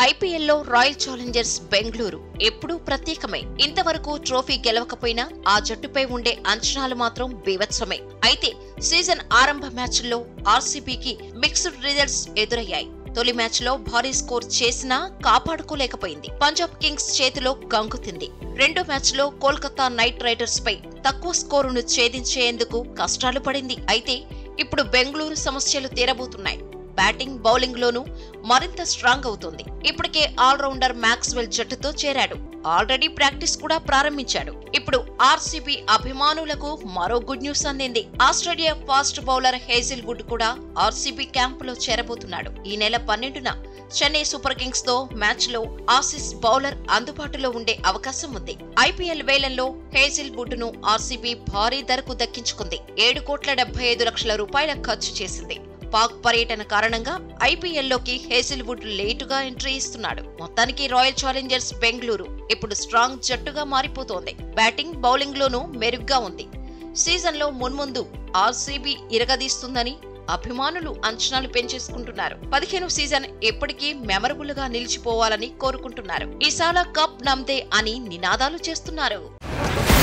ఐపీఎల్లో royal Challengers Bengaluru ఎప్పుడూ ప్రత్యేకమే ఇంతవరకు ట్రోఫీ గెలవకపోయినా ఆ జట్టుపై ఉండే అంచనాలు మాత్రం బీభత్సమే అయితే సీజన్ ఆరంభ మ్యాచ్ల్లో ఆర్సీబీకి మిక్స్డ్ రిజల్ట్స్ ఎదురయ్యాయి తొలి మ్యాచ్ లో భారీ స్కోర్ చేసినా కాపాడుకోలేకపోయింది పంజాబ్ కింగ్స్ చేతిలో గంగుతింది రెండో మ్యాచ్ లో కోల్కతా నైట్ రైడర్స్ పై తక్కువ స్కోరును ఛేదించేందుకు కష్టాలు పడింది అయితే ఇప్పుడు బెంగళూరు సమస్యలు తీరబోతున్నాయి బ్యాటింగ్ బౌలింగ్ లోనూ మరింత స్ట్రాంగ్ అవుతుంది ఇప్పటికే ఆల్రౌండర్ మ్యాక్స్వెల్ జట్టుతో చేరాడు ఆల్రెడీ ప్రాక్టీస్ కూడా ప్రారంభించాడు ఇప్పుడు ఆర్సీబీ అభిమానులకు మరో గుడ్ న్యూస్ అందింది Australia fast bowler Hazlewood కూడా ఆర్సీబీ క్యాంపులో చేరబోతున్నాడు ఈ నెల పన్నెండున చెన్నై సూపర్ కింగ్స్ తో మ్యాచ్ లో ఆసిస్ బౌలర్ అందుబాటులో ఉండే అవకాశం ఉంది ఐపీఎల్ వేలంలో హేజిల్ వుడ్ ను ఆర్సీబీ భారీ ధరకు దక్కించుకుంది ఏడు కోట్ల డెబ్బై ఐదు లక్షల రూపాయల ఖర్చు చేసింది పాక్ పర్యటన కారణంగా ఐపీఎల్లోకి హేజిల్వుడ్ లేటుగా ఎంట్రీ ఇస్తున్నాడు మొత్తానికి రాయల్ ఛాలెంజర్స్ బెంగళూరు ఇప్పుడు స్ట్రాంగ్ జట్టుగా మారిపోతోంది బ్యాటింగ్ బౌలింగ్ లోనూ మెరుగ్గా ఉంది సీజన్ లో మున్ముందు ఆర్సీబీ ఇరగదీస్తుందని అభిమానులు అంచనాలు పెంచేసుకుంటున్నారు పదిహేను సీజన్ ఎప్పటికీ మెమరబుల్ గా నిలిచిపోవాలని కోరుకుంటున్నారు ఈసాల కప్ నమ్దే అని నినాదాలు చేస్తున్నారు